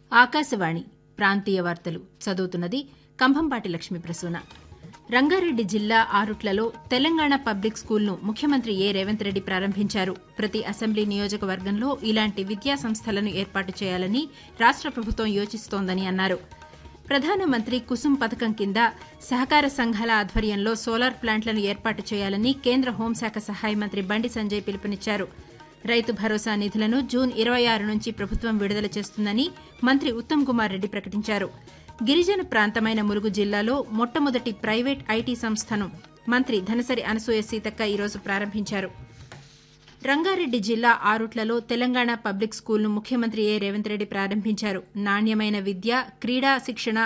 ఆకాశవాణి ప్రాంతీయ వార్తలు చదువుతున్నది కంభంపాటి లక్ష్మీ ప్రసూన రంగారెడ్డి జిల్లా ఆరుట్లలో తెలంగాణ పబ్లిక్ స్కూల్ను ముఖ్యమంత్రి ఏ రేవంత్ రెడ్డి ప్రారంభించారు ప్రతి అసెంబ్లీ నియోజకవర్గంలో ఇలాంటి విద్యా సంస్థలను ఏర్పాటు చేయాలని రాష్ట ప్రభుత్వం యోచిస్తోందని అన్నారు ప్రధానమంత్రి కుసుమ్ పథకం కింద సహకార సంఘాల ఆధ్వర్యంలో సోలార్ ప్లాంట్లను ఏర్పాటు చేయాలని కేంద్ర హోంశాఖ సహాయ మంత్రి బండి సంజయ్ పిలుపునిచ్చారు రైతు భరోసా నిధులను జూన్ ఇరవై ఆరు నుంచి ప్రభుత్వం విడుదల చేస్తుందని మంత్రి ఉత్తమ్ కుమార్ రెడ్డి ప్రకటించారు గిరిజన ప్రాంతమైన ములుగు జిల్లాలో మొట్టమొదటి ప్రైవేట్ ఐటీ సంస్థను మంత్రి ధనసరి అనసూయ సీతక్క ఈరోజు ప్రారంభించారు రంగారెడ్డి జిల్లా ఆరుట్లలో తెలంగాణ పబ్లిక్ స్కూల్ను ముఖ్యమంత్రి ఏ రేవంత్ రెడ్డి ప్రారంభించారు నాణ్యమైన విద్య క్రీడా శిక్షణ